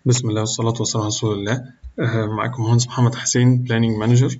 بسم الله والصلاة والسلام على رسول الله آه، معكم مهندس محمد حسين بلاننج مانجر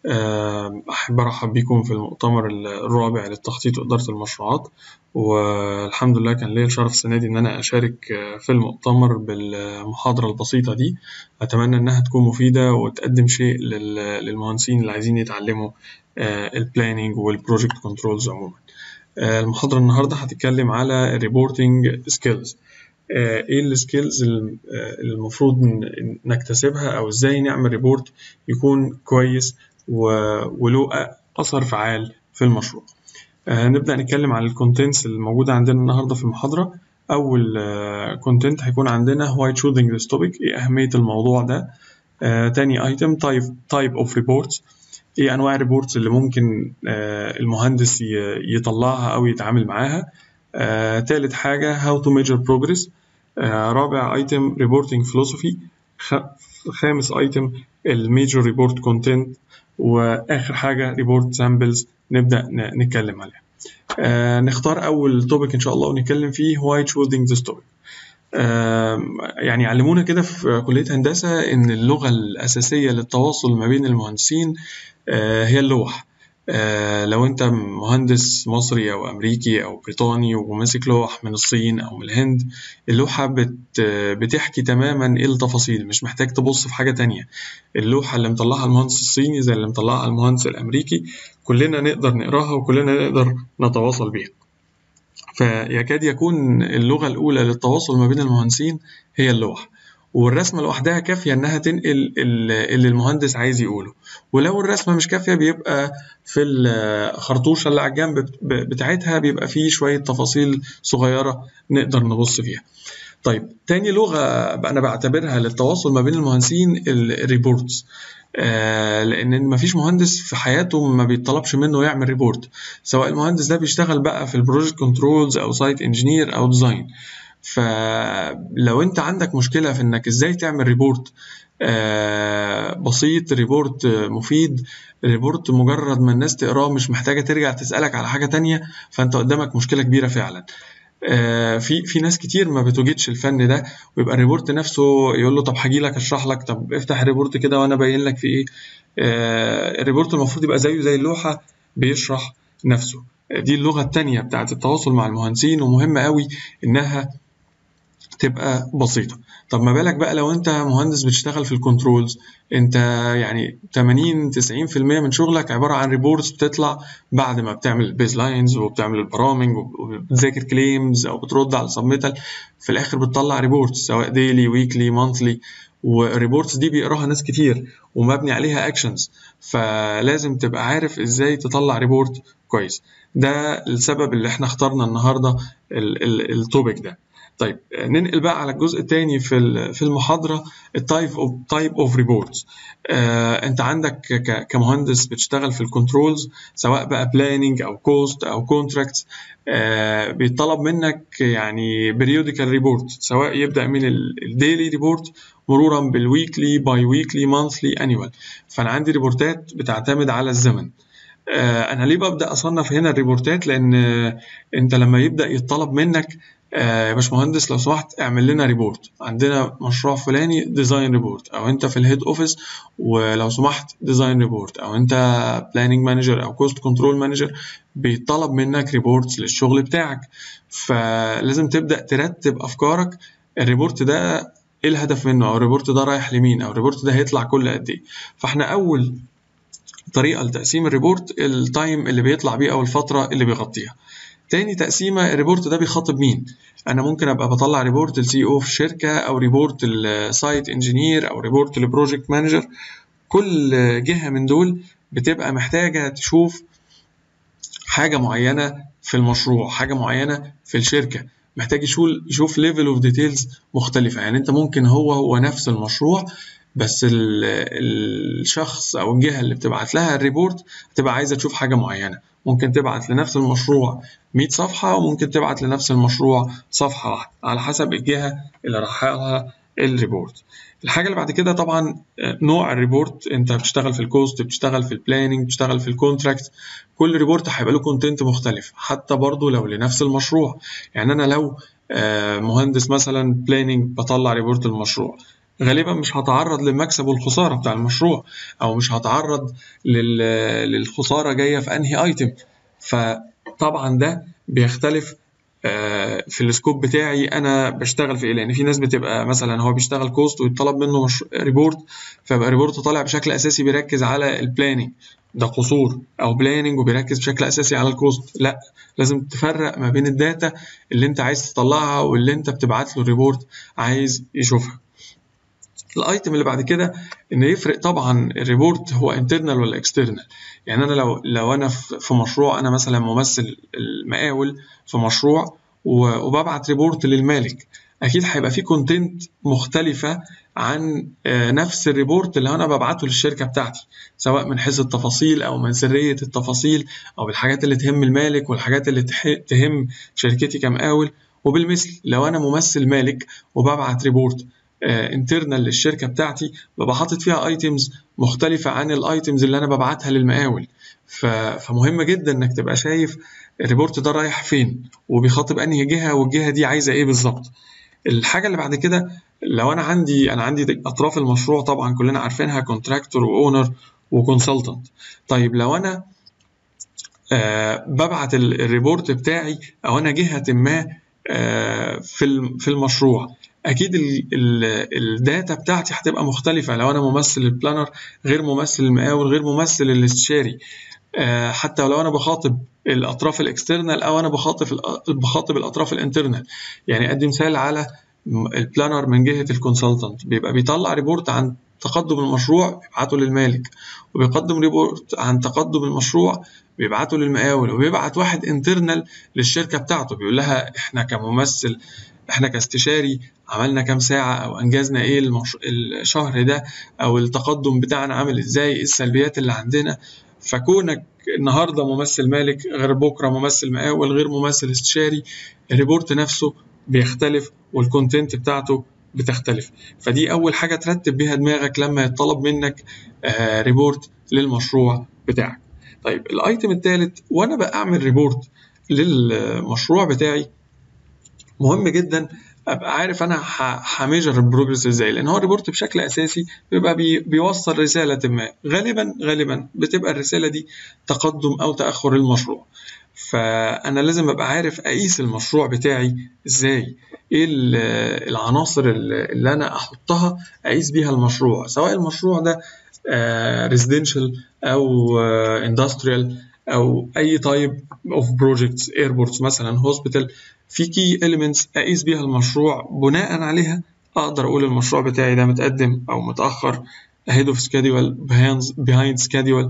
أحب أرحب بكم في المؤتمر الرابع للتخطيط وإدارة المشروعات والحمد لله كان ليا الشرف السنة دي إن أنا أشارك آه، في المؤتمر بالمحاضرة البسيطة دي أتمنى إنها تكون مفيدة وتقدم شيء لل- للمهندسين اللي عايزين يتعلموا البلاننج والبروجكت كنترولز عموما آه، المحاضرة النهاردة هتتكلم على الريبورتنج سكيلز ايه السكيلز المفروض ن- نكتسبها او ازاي نعمل ريبورت يكون كويس و- وله اثر فعال في المشروع آه، نبدا نتكلم عن الكونتنتس الموجوده عندنا النهارده في المحاضره اول كونتنت هيكون عندنا why choosing this topic ايه اهميه الموضوع ده آه، تاني ايتم type type of reports ايه انواع الريبورتس اللي ممكن آه، المهندس ي- يطلعها او يتعامل معاها آه، تالت حاجة how to measure progress آه، رابع ايتم reporting philosophy خ- خامس ايتم الميجور ريبورت كونتنت واخر حاجة ريبورت سامبلز نبدأ ن- نتكلم عليها آه، نختار اول توبيك ان شاء الله ونتكلم فيه why choosing this topic آم، يعني علمونا كده في كلية هندسة إن اللغة الأساسية للتواصل ما بين المهندسين آه، هي اللوح آه، لو أنت مهندس مصري أو أمريكي أو بريطاني وماسك لوح من الصين أو من الهند اللوحة بت بتحكي تماما إيه التفاصيل مش محتاج تبص في حاجة تانية اللوحة اللي مطلعها المهندس الصيني زي اللي مطلعها المهندس الأمريكي كلنا نقدر نقراها وكلنا نقدر نتواصل بيها فيكاد يكون اللغة الأولى للتواصل ما بين المهندسين هي اللوح والرسمة لوحدها كافية إنها تنقل ال- اللي المهندس عايز يقوله ولو الرسمة مش كافية بيبقى في الخرطوشة اللي على الجنب بت- بتاعتها بيبقى فيه شوية تفاصيل صغيرة نقدر نبص فيها طيب تاني لغة أنا بعتبرها للتواصل ما بين المهندسين الريبورتس آه لأن مفيش مهندس في حياته ما بيطلبش منه يعمل ريبورت سواء المهندس ده بيشتغل بقى في البروجكت كنترولز أو سايت انجينير أو ديزاين فلو أنت عندك مشكلة في إنك إزاي تعمل ريبورت آه بسيط ريبورت آه، مفيد ريبورت مجرد ما الناس تقراه مش محتاجة ترجع تسألك على حاجة تانية فأنت قدامك مشكلة كبيرة فعلا آه، في في ناس كتير ما بتوجدش الفن ده ويبقى الريبورت نفسه يقول له طب هاجي لك اشرح لك طب افتح الريبورت كده وانا باين لك في ايه آه، الريبورت المفروض يبقى زيه زي اللوحه بيشرح نفسه آه، دي اللغه التانية بتاعت التواصل مع المهندسين ومهمه قوي انها تبقى بسيطة طب ما بالك بقى لو انت مهندس بتشتغل في الكنترولز انت يعني 80 90% من شغلك عبارة عن ريبورتس بتطلع بعد ما بتعمل البيز لاينز وبتعمل البرامج وبتذاكر كليمز او بترد على سبميتال في الاخر بتطلع ريبورتس سواء ديلي ويكلي مانثلي والريبورتس دي بيقراها ناس كتير ومبني عليها اكشنز فلازم تبقى عارف ازاي تطلع ريبورت كويس ده السبب اللي احنا اخترنا النهارده التوبيك ده طيب ننقل بقى على الجزء الثاني في ال- في المحاضره التايب اوف تايب اوف ريبورتس انت عندك ك- كمهندس بتشتغل في الكنترولز سواء بقى بلاننج او كوست او كونتراكتس بيطلب منك يعني بريوديكال ريبورت سواء يبدا من الديلي ريبورت مرورا بالويكلي باي ويكلي مانثلي انيوال فانا عندي ريبورتات بتعتمد على الزمن آه، انا ليه ببدا اصنف هنا الريبورتات لان آه، انت لما يبدا يطلب منك آه، يا باشمهندس لو سمحت اعمل لنا ريبورت عندنا مشروع فلاني ديزاين ريبورت او انت في الهيد اوفيس ولو سمحت ديزاين ريبورت او انت بلاننج مانجر او كوست كنترول مانجر بيطلب منك ريبورتس للشغل بتاعك فلازم تبدا ترتب افكارك الريبورت ده ايه الهدف منه او الريبورت ده رايح لمين او الريبورت ده هيطلع كل قد ايه فاحنا اول طريقة لتقسيم الريبورت التايم اللي بيطلع بيه أو الفترة اللي بيغطيها تاني تقسيمة الريبورت ده بيخاطب مين أنا ممكن أبقى بطلع ريبورت السي او في الشركة أو ريبورت السايت انجينير أو ريبورت البروجكت مانجر كل جهة من دول بتبقى محتاجة تشوف حاجة معينة في المشروع حاجة معينة في الشركة محتاج يشوف يشوف ليفل اوف ديتيلز مختلفة يعني انت ممكن هو هو نفس المشروع بس ال- الشخص او الجهة اللي بتبعت لها الريبورت تبقى عايزة تشوف حاجة معينة ممكن تبعت لنفس المشروع 100 صفحة وممكن تبعت لنفس المشروع صفحة واحدة على حسب الجهة اللي راح لها الريبورت الحاجة اللي بعد كده طبعا آه، نوع الريبورت انت بتشتغل في الكوست بتشتغل في البلاننج بتشتغل في الكونتراكت كل ريبورت هيبقى له كونتنت مختلف حتى برضه لو لنفس المشروع يعني انا لو آه، مهندس مثلا بلاننج بطلع ريبورت المشروع غالبا مش هتعرض للمكسب والخساره بتاع المشروع او مش هتعرض للخساره جايه في انهي ايتم فطبعا ده بيختلف آه، في السكوب بتاعي انا بشتغل في ايه لان في ناس بتبقى مثلا هو بيشتغل كوست ويطلب منه مش ريبورت فيبقى ريبورت طالع بشكل اساسي بيركز على البلاننج ده قصور او بلاننج وبيركز بشكل اساسي على الكوست لا لازم تفرق ما بين الداتا اللي انت عايز تطلعها واللي انت بتبعت له الريبورت عايز يشوفها الايتم اللي بعد كده ان يفرق طبعا الريبورت هو انترنال ولا اكسترنال يعني انا لو لو انا في مشروع انا مثلا ممثل المقاول في مشروع وببعت ريبورت للمالك اكيد هيبقى في كونتنت مختلفه عن آه، نفس الريبورت اللي انا ببعته للشركه بتاعتي سواء من حيث التفاصيل او من سريه التفاصيل او بالحاجات اللي تهم المالك والحاجات اللي تهم شركتي كمقاول وبالمثل لو انا ممثل مالك وببعت ريبورت انترنال للشركه بتاعتي ببقى حاطط فيها ايتمز مختلفه عن الايتمز اللي انا ببعتها للمقاول فمهم جدا انك تبقى شايف الريبورت ده رايح فين وبيخاطب انهي جهه والجهه دي عايزه ايه بالظبط الحاجه اللي بعد كده لو انا عندي انا عندي اطراف المشروع طبعا كلنا عارفينها كونتراكتور واونر وكونسلتنت طيب لو انا آه ببعت الريبورت بتاعي او انا جهه ما آه في في المشروع اكيد الداتا بتاعتي هتبقى مختلفه لو انا ممثل البلانر غير ممثل المقاول غير ممثل الاستشاري آه، حتى لو انا بخاطب الاطراف الاكسترنال او انا بخاطب بخاطب الاطراف الانترنال يعني ادي مثال على البلانر من جهه الكونسلتنت بيبقى بيطلع ريبورت عن تقدم المشروع بيبعته للمالك وبيقدم ريبورت عن تقدم المشروع بيبعته للمقاول وبيبعت واحد انترنال للشركه بتاعته بيقول لها احنا كممثل احنا كاستشاري عملنا كام ساعة أو أنجزنا إيه المش... الشهر ده أو التقدم بتاعنا عامل إزاي إيه السلبيات اللي عندنا فكونك النهارده ممثل مالك غير بكره ممثل مقاول غير ممثل استشاري الريبورت نفسه بيختلف والكونتنت بتاعته بتختلف فدي أول حاجة ترتب بيها دماغك لما يطلب منك آه ريبورت للمشروع بتاعك طيب الايتم الثالث وانا بعمل ريبورت للمشروع بتاعي مهم جدا ابقى عارف انا هميجر البروجرس ازاي لان هو الريبورت بشكل اساسي بيبقى بي بيوصل رساله ما غالبا غالبا بتبقى الرساله دي تقدم او تاخر المشروع فانا لازم ابقى عارف اقيس المشروع بتاعي ازاي ايه العناصر اللي انا احطها اقيس بيها المشروع سواء المشروع ده ريزيدنشال او اندستريال او اي تايب اوف بروجكتس ايربورتس مثلا هوسبيتال في كي اليمنتس اقيس بيها المشروع بناء عليها اقدر اقول المشروع بتاعي ده متقدم او متاخر ahead of schedule behind schedule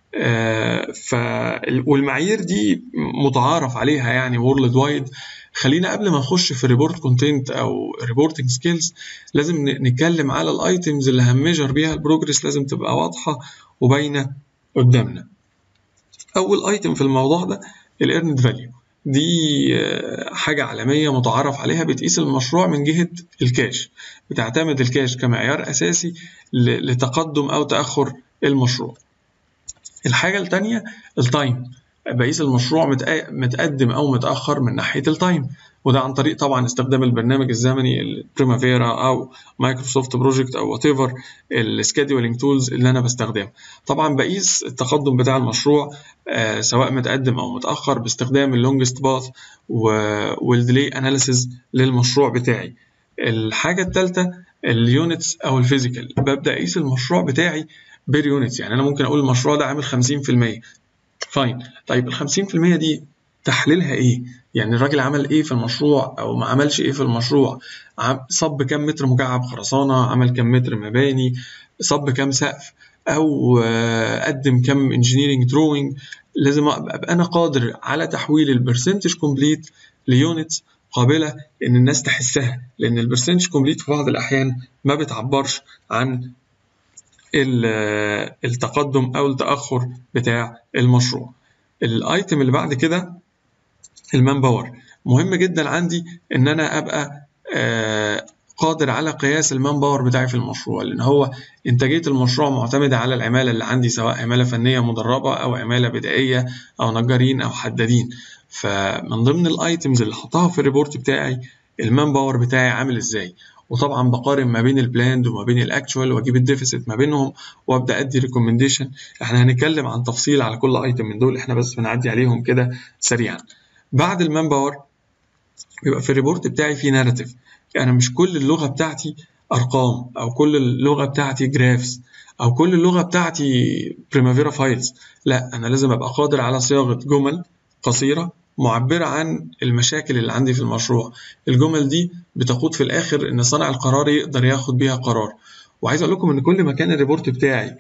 آه ف والمعايير دي متعارف عليها يعني وورلد وايد خلينا قبل ما نخش في الريبورت كونتنت او ريبورتنج سكيلز لازم نتكلم على الايتمز اللي هنميجر بيها البروجرس لازم تبقى واضحه وباينه قدامنا اول ايتم في الموضوع ده الايرند فاليو دي آه، حاجة عالمية متعارف عليها بتقيس المشروع من جهة الكاش بتعتمد الكاش كمعيار أساسي لتقدم أو تأخر المشروع الحاجة التانية التايم بقيس المشروع متقدم أو متأخر من ناحية التايم وده عن طريق طبعا استخدام البرنامج الزمني البريمافيرا او مايكروسوفت بروجكت او وات ايفر السكيدولينج تولز اللي انا بستخدمها طبعا بقيس التقدم بتاع المشروع آه سواء متقدم او متاخر باستخدام اللونجست باث والديلي اناليسيز للمشروع بتاعي الحاجه الثالثه اليونتس او الفيزيكال ببدا اقيس المشروع بتاعي بير يونتس يعني انا ممكن اقول المشروع ده عامل 50% فاين طيب ال 50% دي تحليلها ايه يعني الراجل عمل ايه في المشروع او ما عملش ايه في المشروع صب كام متر مكعب خرسانه عمل كام متر مباني صب كام سقف او آه، قدم كام انجينيرنج دروينج لازم ابقى انا قادر على تحويل البرسنتج كومبليت ليونتس قابله ان الناس تحسها لان البرسنتج كومبليت في بعض الاحيان ما بتعبرش عن التقدم او التاخر بتاع المشروع الايتم اللي بعد كده المان باور مهم جدا عندي ان انا ابقى آه، قادر على قياس المان باور بتاعي في المشروع لان هو انتاجيه المشروع معتمده على العماله اللي عندي سواء عماله فنيه مدربه او عماله بدائيه او نجارين او حدادين فمن ضمن الايتمز اللي حطها في الريبورت بتاعي المان باور بتاعي عامل ازاي وطبعا بقارن ما بين البلاند وما بين الاكشوال واجيب الديفيسيت ما بينهم وابدا ادي ريكومنديشن احنا هنتكلم عن تفصيل على كل ايتم من دول احنا بس بنعدي عليهم كده سريعا بعد المان باور بيبقى في الريبورت بتاعي في ناراتيف يعني مش كل اللغه بتاعتي ارقام او كل اللغه بتاعتي جرافس او كل اللغه بتاعتي بريمافيرا فايلز لا انا لازم ابقى قادر على صياغه جمل قصيره معبرة عن المشاكل اللي عندي في المشروع الجمل دي بتقود في الآخر إن صانع القرار يقدر ياخد بيها قرار وعايز أقول لكم إن كل ما كان الريبورت بتاعي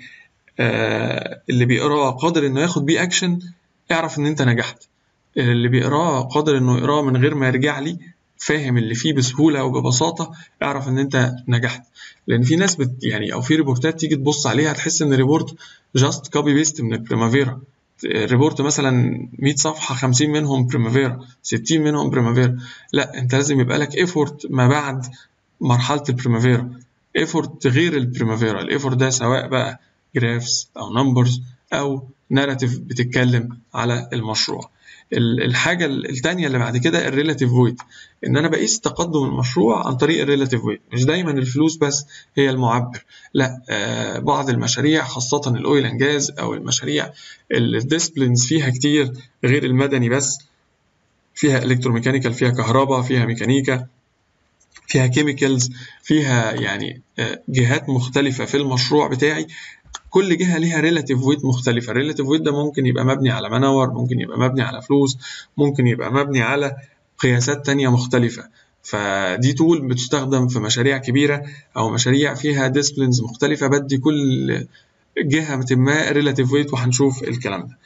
آه اللي بيقراه قادر إنه ياخد بيه أكشن اعرف إن أنت نجحت اللي بيقراه قادر إنه يقراه من غير ما يرجع لي فاهم اللي فيه بسهولة وببساطة اعرف إن أنت نجحت لأن في ناس بت يعني أو في ريبورتات تيجي تبص عليها تحس إن الريبورت جاست كوبي بيست من البريمافيرا ريبورت مثلا 100 صفحه 50 منهم بريمافيرا 60 منهم بريمافيرا لا انت لازم يبقى لك ايفورت ما بعد مرحله البريمافيرا ايفورت غير البريمافيرا الايفورت ده سواء بقى جرافس او نمبرز او ناراتيف بتتكلم على المشروع الحاجه الثانيه اللي بعد كده الريلاتيف ويت ان انا بقيس تقدم المشروع عن طريق الريلاتيف ويت مش دايما الفلوس بس هي المعبر لا آه بعض المشاريع خاصه الاويل اند جاز او المشاريع الديسبلينز فيها كتير غير المدني بس فيها الكتروميكانيكال فيها كهرباء فيها ميكانيكا فيها كيميكالز فيها يعني جهات مختلفة في المشروع بتاعي كل جهه ليها ريلاتيف ويت مختلفه الريلاتيف ويت ده ممكن يبقى مبني على منور ممكن يبقى مبني على فلوس ممكن يبقى مبني على قياسات تانية مختلفة فدي تول بتستخدم في مشاريع كبيرة أو مشاريع فيها ديسبلينز مختلفة بدي كل جهة ما ريلاتيف ويت وهنشوف الكلام ده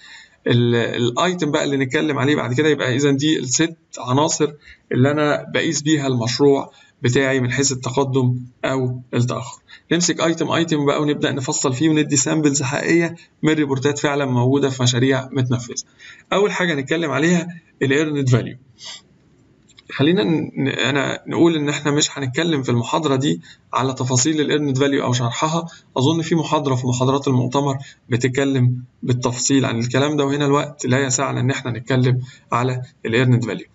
الايتم بقى اللي نتكلم عليه بعد كده يبقى اذا دي الست عناصر اللي انا بقيس بيها المشروع بتاعي من حيث التقدم او التاخر نمسك ايتم ايتم بقى ونبدا نفصل فيه وندي سامبلز حقيقيه من ريبورتات فعلا موجوده في مشاريع متنفذه اول حاجه نتكلم عليها الايرند فاليو خلينا انا نقول ان احنا مش هنتكلم في المحاضره دي على تفاصيل الايرند فاليو او شرحها اظن في محاضره في محاضرات المؤتمر بتتكلم بالتفصيل عن الكلام ده وهنا الوقت لا يسعنا ان احنا نتكلم على الايرند فاليو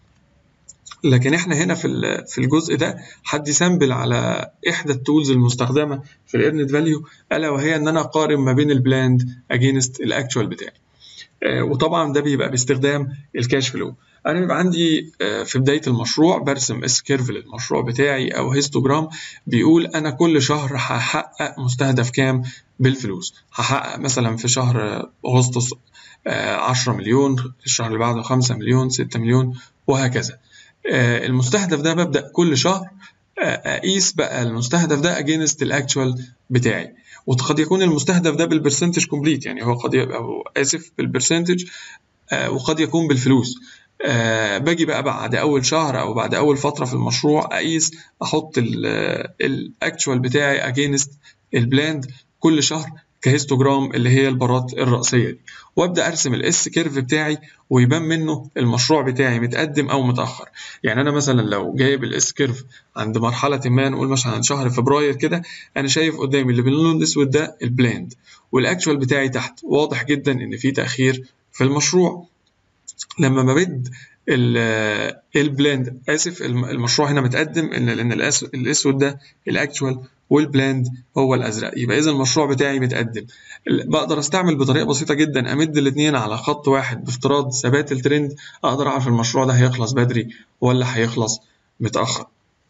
لكن احنا هنا في في الجزء ده حد سامبل على احدى التولز المستخدمه في الايرند فاليو الا وهي ان انا اقارن ما بين البلاند اجينست الاكتوال بتاعي وطبعا ده بيبقى باستخدام الكاش فلو انا بيبقى عندي في بدايه المشروع برسم اس كيرف للمشروع بتاعي او هيستوجرام بيقول انا كل شهر هحقق مستهدف كام بالفلوس هحقق مثلا في شهر اغسطس 10 مليون الشهر اللي بعده 5 مليون 6 مليون وهكذا المستهدف ده ببدا كل شهر اقيس بقى المستهدف ده اجينست الاكتوال بتاعي وقد يكون المستهدف ده بالبرسنتج كومبليت يعني هو قد يبقى اسف بالبرسنتج وقد يكون بالفلوس أه باجي بقى بعد اول شهر او بعد اول فتره في المشروع اقيس احط الاكتوال بتاعي اجينست البلاند كل شهر كهيستوجرام اللي هي البارات الرأسية دي وابدا ارسم الاس كيرف بتاعي ويبان منه المشروع بتاعي متقدم او متاخر يعني انا مثلا لو جايب الاس كيرف عند مرحله ما نقول مثلا عند شهر فبراير كده انا شايف قدامي اللي باللون الاسود ده البلاند والاكشوال بتاعي تحت واضح جدا ان في تاخير في المشروع لما بمد البلاند اسف المشروع هنا متقدم ان لان الاسود ده الاكشوال والبلاند هو الازرق يبقى اذا المشروع بتاعي متقدم بقدر استعمل بطريقه بسيطه جدا امد الاثنين على خط واحد بافتراض ثبات الترند اقدر اعرف المشروع ده هيخلص بدري ولا هيخلص متاخر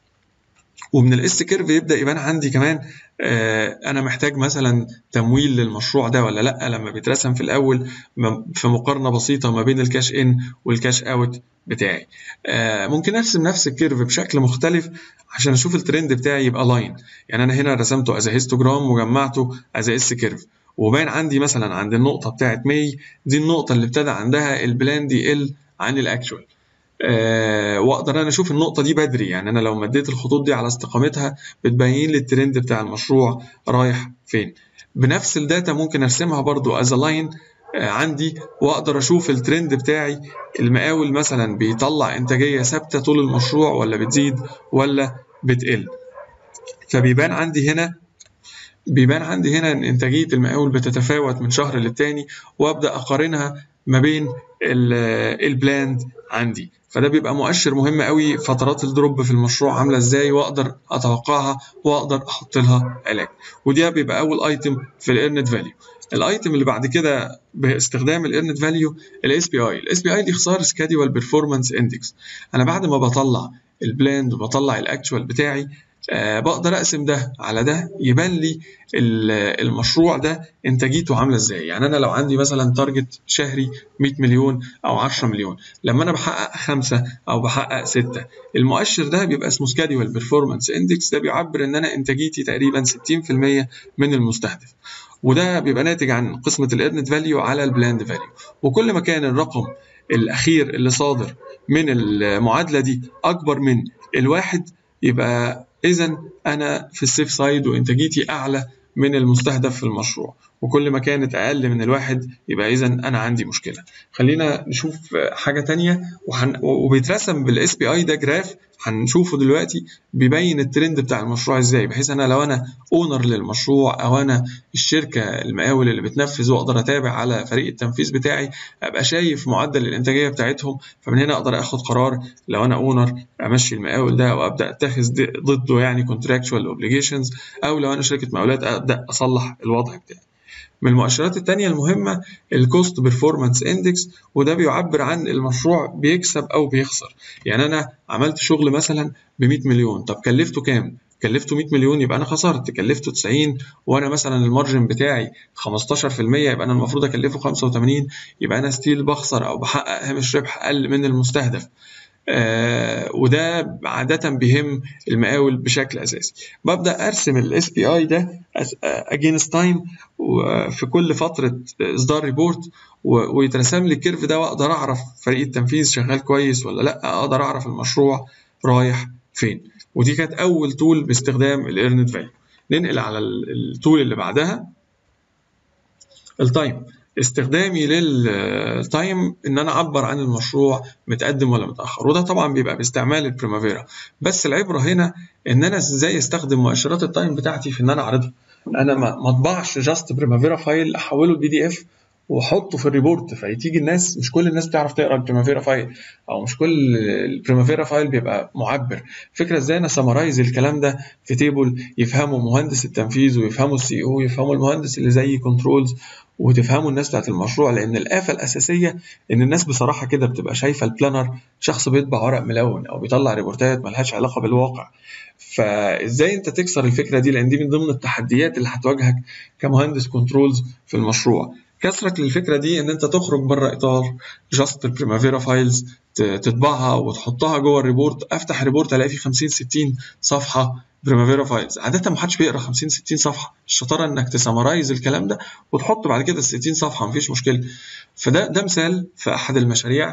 ومن الاس كيرف يبدا يبان عندي كمان آه انا محتاج مثلا تمويل للمشروع ده ولا لا لما بيترسم في الاول في مقارنه بسيطه ما بين الكاش ان والكاش اوت بتاعي آه ممكن ارسم نفس الكيرف بشكل مختلف عشان اشوف الترند بتاعي يبقى لاين يعني انا هنا رسمته از هيستوجرام وجمعته از اس كيرف وباين عندي مثلا عند النقطه بتاعت ماي دي النقطه اللي ابتدى عندها البلاند يقل عن الاكشوال أه واقدر انا اشوف النقطه دي بدري يعني انا لو مديت الخطوط دي على استقامتها بتبين لي الترند بتاع المشروع رايح فين بنفس الداتا ممكن ارسمها برضو از لاين عندي واقدر اشوف الترند بتاعي المقاول مثلا بيطلع انتاجيه ثابته طول المشروع ولا بتزيد ولا بتقل فبيبان عندي هنا بيبان عندي هنا ان انتاجيه المقاول بتتفاوت من شهر للتاني وابدا اقارنها ما بين البلاند عندي فده بيبقى مؤشر مهم قوي فترات الدروب في المشروع عامله ازاي واقدر اتوقعها واقدر احط لها علاج ودي بيبقى اول ايتم في الايرنت فاليو الايتم اللي بعد كده باستخدام الايرنت فاليو الاس بي اي الاس بي اي دي اختصار سكادول بيرفورمانس اندكس انا بعد ما بطلع البلاند وبطلع الاكتوال بتاعي آه بقدر اقسم ده على ده يبان لي المشروع ده انتاجيته عامله ازاي يعني انا لو عندي مثلا تارجت شهري 100 مليون او 10 مليون لما انا بحقق خمسة او بحقق ستة المؤشر ده بيبقى اسمه سكادول بيرفورمانس اندكس ده بيعبر ان انا انتاجيتي تقريبا 60% من المستهدف وده بيبقى ناتج عن قسمة الإيرنت فاليو على البلاند فاليو وكل ما كان الرقم الأخير اللي صادر من المعادلة دي أكبر من الواحد يبقى إذا أنا في السيف سايد وإنتاجيتي أعلى من المستهدف في المشروع وكل ما كانت أقل من الواحد يبقى إذا أنا عندي مشكلة خلينا نشوف حاجة تانية وحن... وبيترسم بالاس بي اي ده جراف هنشوفه دلوقتي بيبين الترند بتاع المشروع ازاي بحيث انا لو انا اونر للمشروع او انا الشركه المقاول اللي بتنفذ واقدر اتابع على فريق التنفيذ بتاعي ابقى شايف معدل الانتاجيه بتاعتهم فمن هنا اقدر اخد قرار لو انا اونر امشي المقاول ده وابدا اتخذ ضده يعني كونتراكشوال اوبليجيشنز او لو انا شركه مقاولات ابدا اصلح الوضع بتاعي من المؤشرات التانية المهمة الكوست بيرفورمانس اندكس وده بيعبر عن المشروع بيكسب او بيخسر يعني انا عملت شغل مثلا ب 100 مليون طب كلفته كام كلفته 100 مليون يبقى انا خسرت كلفته 90 وانا مثلا المارجن بتاعي 15% يبقى انا المفروض اكلفه 85 يبقى انا ستيل بخسر او بحقق هامش ربح اقل من المستهدف آه وده عادة بيهم المقاول بشكل أساسي ببدأ أرسم الاس بي اي ده اجينست تايم في كل فترة إصدار ريبورت ويترسم لي الكيرف ده وأقدر أعرف فريق التنفيذ شغال كويس ولا لأ أقدر أعرف المشروع رايح فين ودي كانت أول تول باستخدام الإيرنت فاليو ننقل على التول اللي بعدها التايم استخدامي للتايم ان انا اعبر عن المشروع متقدم ولا متاخر وده طبعا بيبقى باستعمال البريمافيرا بس العبره هنا ان انا ازاي استخدم مؤشرات التايم بتاعتي في ان انا اعرضها انا ما اطبعش جاست بريمافيرا فايل احوله لبي دي اف واحطه في الريبورت فتيجي الناس مش كل الناس بتعرف تقرا البريمافيرا فايل او مش كل البريمافيرا فايل بيبقى معبر فكره ازاي انا سمرايز الكلام ده في تيبل يفهمه مهندس التنفيذ ويفهمه السي او ويفهمه المهندس اللي زي كنترولز وتفهموا الناس بتاعت المشروع لان الافه الاساسيه ان الناس بصراحه كده بتبقى شايفه البلانر شخص بيطبع ورق ملون او بيطلع ريبورتات ملهاش علاقه بالواقع فازاي انت تكسر الفكره دي لان دي من ضمن التحديات اللي هتواجهك كمهندس كنترولز في المشروع كسرك للفكره دي ان انت تخرج بره اطار جاست البريمافيرا فايلز تطبعها وتحطها جوه الريبورت افتح ريبورت الاقي فيه 50 60 صفحه بريمافيرا فايلز عاده ما حدش بيقرا 50 60 صفحه الشطاره انك تسمرايز الكلام ده وتحط بعد كده ال 60 صفحه مفيش مشكله فده ده مثال في احد المشاريع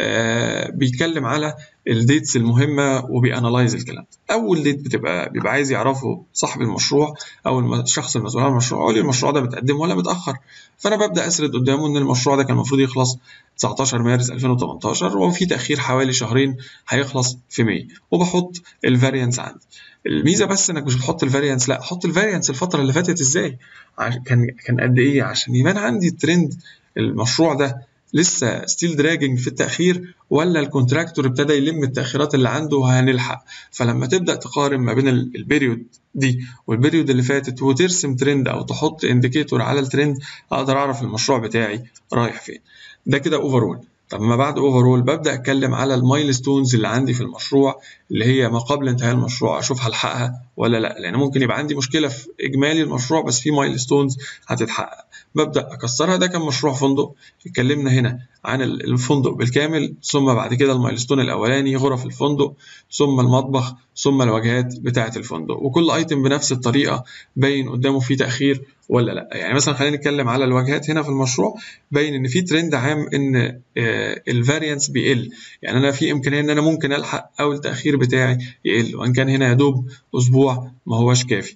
آه بيتكلم على الديتس المهمه وبيانلايز الكلام ده اول ديت بتبقى بيبقى عايز يعرفه صاحب المشروع او الشخص المسؤول عن المشروع قول لي المشروع ده متقدم ولا متاخر فانا ببدا اسرد قدامه ان المشروع ده كان المفروض يخلص 19 مارس 2018 وفي تاخير حوالي شهرين هيخلص في ماي وبحط الفاريانس عندي الميزه بس انك مش بتحط الفاريانس لا حط الفاريانس الفتره اللي فاتت ازاي كان كان قد ايه عشان يبان عندي الترند المشروع ده لسه ستيل دراجنج في التاخير ولا الكونتراكتور ابتدى يلم التاخيرات اللي عنده وهنلحق فلما تبدا تقارن ما بين البيريود دي والبيريود اللي فاتت وترسم ترند او تحط انديكيتور على الترند اقدر اعرف المشروع بتاعي رايح فين ده كده اوفرول طب ما بعد اوفرول ببدا اتكلم على المايلستونز اللي عندي في المشروع اللي هي ما قبل انتهاء المشروع اشوف هلحقها ولا لا لان ممكن يبقى عندي مشكله في اجمالي المشروع بس في مايلستونز هتتحقق ببدا اكسرها ده كان مشروع فندق اتكلمنا هنا عن الفندق بالكامل ثم بعد كده المايلستون الاولاني غرف الفندق ثم المطبخ ثم الواجهات بتاعه الفندق وكل ايتم بنفس الطريقه باين قدامه فيه تاخير ولا لا يعني مثلا خلينا نتكلم على الواجهات هنا في المشروع باين ان في ترند عام ان الفاريانس بيقل يعني انا في امكانيه ان انا ممكن الحق او التاخير بتاعي يقل وان كان هنا يا دوب اسبوع ما هوش كافي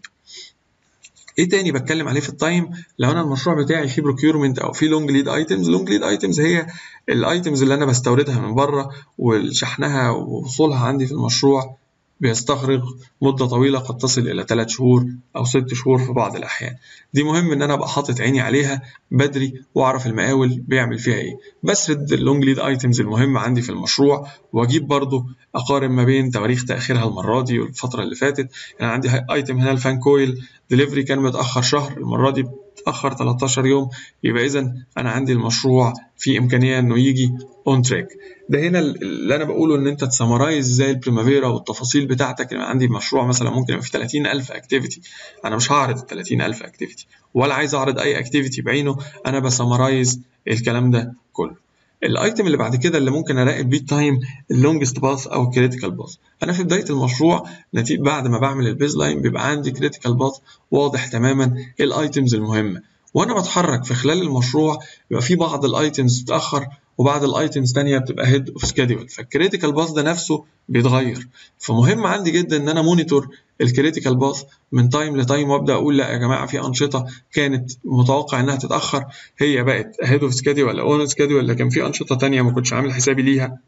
ايه تاني بتكلم عليه في التايم لو انا المشروع بتاعي فيه بروكيورمنت او فيه لونج ليد ايتمز لونج ليد ايتمز هي الايتمز اللي انا بستوردها من بره وشحنها ووصولها عندي في المشروع بيستغرق مدة طويلة قد تصل إلى 3 شهور أو 6 شهور في بعض الأحيان دي مهم إن أنا أبقى حاطط عيني عليها بدري وأعرف المقاول بيعمل فيها إيه بسرد اللونج ليد أيتمز المهمة عندي في المشروع وأجيب برضو أقارن ما بين تواريخ تأخيرها المرة دي والفترة اللي فاتت يعني عندي أيتم هنا الفان كويل دليفري كان متأخر شهر المرة دي اتأخر 13 يوم يبقى إذا أنا عندي المشروع في إمكانية إنه يجي أون تراك ده هنا اللي أنا بقوله إن أنت تسمرايز زي البريمافيرا والتفاصيل بتاعتك أنا عندي مشروع مثلا ممكن يبقى في 30000 أكتيفيتي أنا مش هعرض ال 30000 أكتيفيتي ولا عايز أعرض أي أكتيفيتي بعينه أنا بسمرايز الكلام ده كله الايتم اللي بعد كده اللي ممكن اراقب بيه التايم اللونجست باث او الكريتيكال باث انا في بدايه المشروع نتيجه بعد ما بعمل البيز لاين بيبقى عندي كريتيكال باث واضح تماما ايه الايتمز المهمه وانا بتحرك في خلال المشروع بيبقى في بعض الايتمز بتتاخر وبعض الايتمز تانية بتبقى هيد اوف سكيدول فالكريتيكال باث ده نفسه بيتغير فمهم عندي جدا ان انا مونيتور الكريتيكال باث من تايم لتايم وابدا اقول لا يا جماعه في انشطه كانت متوقع انها تتاخر هي بقت هيد اوف سكيدول ولا اون سكيدول لكن في انشطه تانية ما كنتش عامل حسابي ليها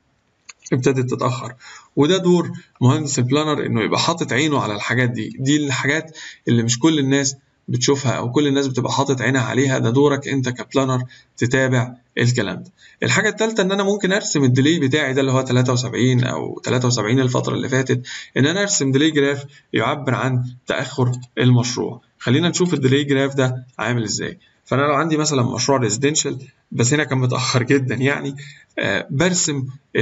ابتدت تتاخر وده دور مهندس البلانر انه يبقى حاطط عينه على الحاجات دي دي الحاجات اللي مش كل الناس بتشوفها او كل الناس بتبقى حاطط عينها عليها ده دورك انت كبلانر تتابع الكلام ده الحاجه الثالثه ان انا ممكن ارسم الديلي بتاعي ده اللي هو 73 او 73 الفتره اللي فاتت ان انا ارسم ديلي جراف يعبر عن تاخر المشروع خلينا نشوف الديلي جراف ده عامل ازاي فانا لو عندي مثلا مشروع ريزيدنشال بس هنا كان متاخر جدا يعني آه برسم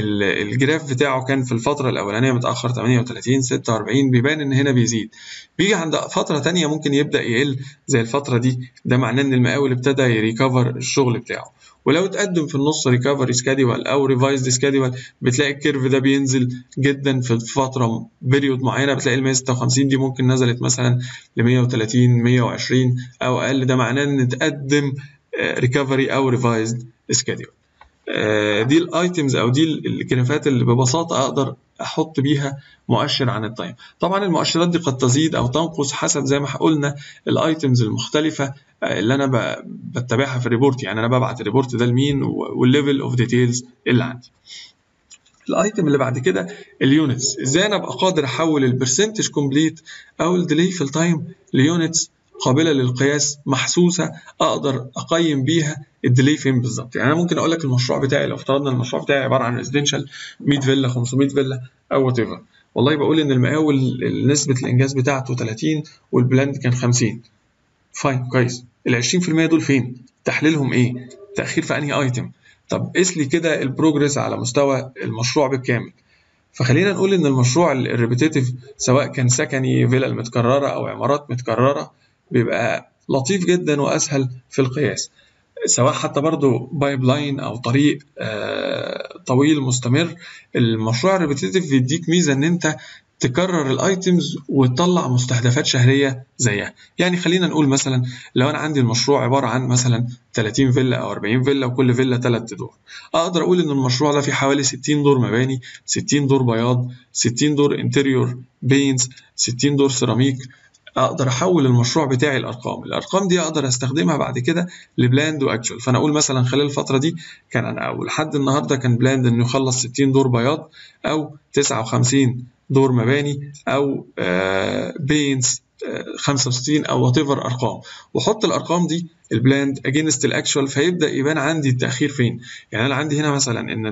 الجراف بتاعه كان في الفتره الاولانيه متاخر 38 46 بيبان ان هنا بيزيد بيجي عند فتره تانية ممكن يبدا يقل زي الفتره دي ده معناه ان المقاول ابتدى يريكفر الشغل بتاعه ولو اتقدم في النص ريكفري سكادول او ريفايزد سكادول بتلاقي الكيرف ده بينزل جدا في فتره بيريود معينه بتلاقي ال 156 دي ممكن نزلت مثلا ل 130 120 او اقل ده معناه ان اتقدم ريكفري او ريفايزد سكادول دي الايتمز او دي الجرافات اللي ببساطه اقدر احط بيها مؤشر عن التايم طبعا المؤشرات دي قد تزيد او تنقص حسب زي ما قلنا الايتمز المختلفه اللي انا بتابعها في الريبورت يعني انا ببعت الريبورت ده لمين والليفل اوف ديتيلز اللي عندي الايتم اللي بعد كده اليونتس ازاي انا ابقى قادر احول البرسنتج كومبليت او الديلي في التايم ليونتس قابله للقياس محسوسه اقدر اقيم بيها الديلي فين بالظبط يعني انا ممكن اقول لك المشروع بتاعي لو افترضنا المشروع بتاعي عباره عن ريزيدنشال 100 فيلا 500 فيلا او وات ايفر والله بقول ان المقاول نسبه الانجاز بتاعته 30 والبلاند كان 50 فاين كويس ال 20% دول فين تحليلهم ايه تاخير في انهي ايتم طب قيس لي كده البروجرس على مستوى المشروع بالكامل فخلينا نقول ان المشروع الريبيتيتيف سواء كان سكني فيلا متكرره او عمارات متكرره بيبقى لطيف جدا واسهل في القياس سواء حتى برضو بايب لاين او طريق آه طويل مستمر المشروع الريبيتيتيف بيديك ميزه ان انت تكرر الايتمز وتطلع مستهدفات شهريه زيها يعني خلينا نقول مثلا لو انا عندي المشروع عباره عن مثلا 30 فيلا او 40 فيلا وكل فيلا 3 دور اقدر اقول ان المشروع ده فيه حوالي 60 دور مباني 60 دور بياض 60 دور انتريور بينز 60 دور سيراميك اقدر احول المشروع بتاعي لارقام الارقام دي اقدر استخدمها بعد كده لبلاند واكشوال فانا اقول مثلا خلال الفتره دي كان انا او لحد النهارده كان بلاند انه يخلص 60 دور بياض او 59 دور مباني او بينز 65 او وات ايفر ارقام واحط الارقام دي البلاند اجينست الاكشوال فيبدا يبان عندي التاخير فين يعني انا عندي هنا مثلا ان